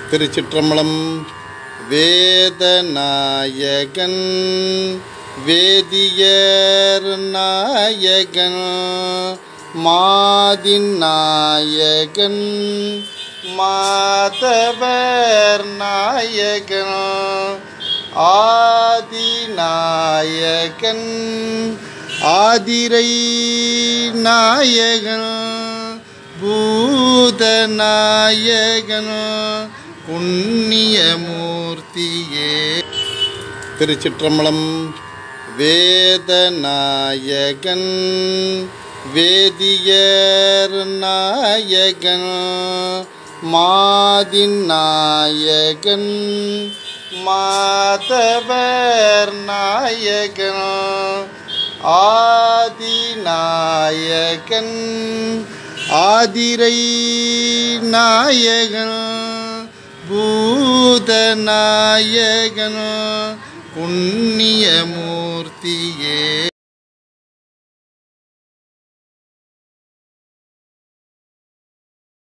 திருச்சிற்றம்பலம் வேதநாயகன் வேதியர் நாயகன் மாதின் நாயகன் மாதவர் நாயகன் ஆதிநாயகன் ஆதிரை நாயகன் பூதநாயகன் புண்ணியமூர்த்தியே திருச்சிற்றம்பலம் வேதநாயகன் வேதியர் நாயகன் மாதின் நாயகன் மாதவர் நாயகன் ஆதிநாயகன் ஆதிரை நாயகன் பூதநாயகன் புண்ணியமூர்த்தியே